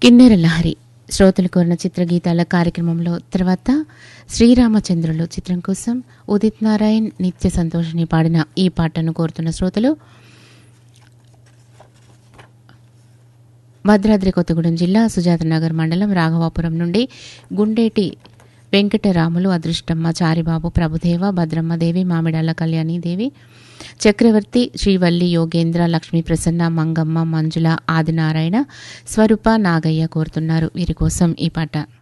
కిన్నెర లహరి శ్రోతలు కోరిన చిత్రగీతాల కార్యక్రమంలో తర్వాత శ్రీరామచంద్రులు చిత్రం కోసం ఉదిత్ నారాయణ్ నిత్య సంతోషిని పాడిన ఈ పాటను కోరుతున్న శ్రోతలు భద్రాద్రి కొత్తగూడెం జిల్లా సుజాతనగర్ మండలం రాఘవాపురం నుండి గుండేటి వెంకటరాములు అదృష్టమ్మ చారిబాబు ప్రభుదేవ భద్రమ్మదేవి మామిడాల కళ్యాణీదేవి చక్రవర్తి శ్రీవల్లి యోగేంద్ర లక్ష్మీ ప్రసన్న మంగమ్మ మంజుల ఆదినారాయణ స్వరూప నాగయ్య కోరుతున్నారు వీరి కోసం ఈ పాట